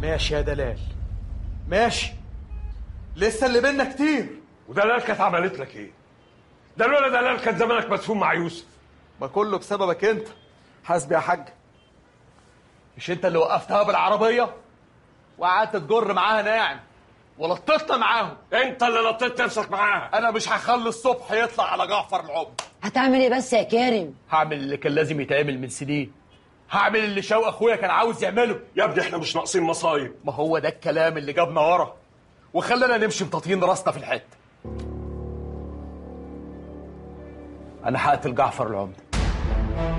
ماشي يا دلال ماشي لسه اللي بينا كتير ودلال كانت عملت لك ايه؟ ده لولا دلال كان زمانك مدفون مع يوسف ما كله بسببك انت حاسبي يا حاج مش انت اللي وقفتها بالعربيه وقعدت تجر معاها ناعم ولطتنا معاهم انت اللي لطيت نفسك معاها انا مش هخلي الصبح يطلع على جعفر العمر هتعمل ايه بس يا كارم هعمل اللي كان لازم يتعمل من سنين هعمل اللي شوق اخويا كان عاوز يعمله يا ابني احنا مش ناقصين مصايب ما هو ده الكلام اللي جابنا ورا وخلانا نمشي مطاطين راسنا في الحته انا هقتل جعفر العمده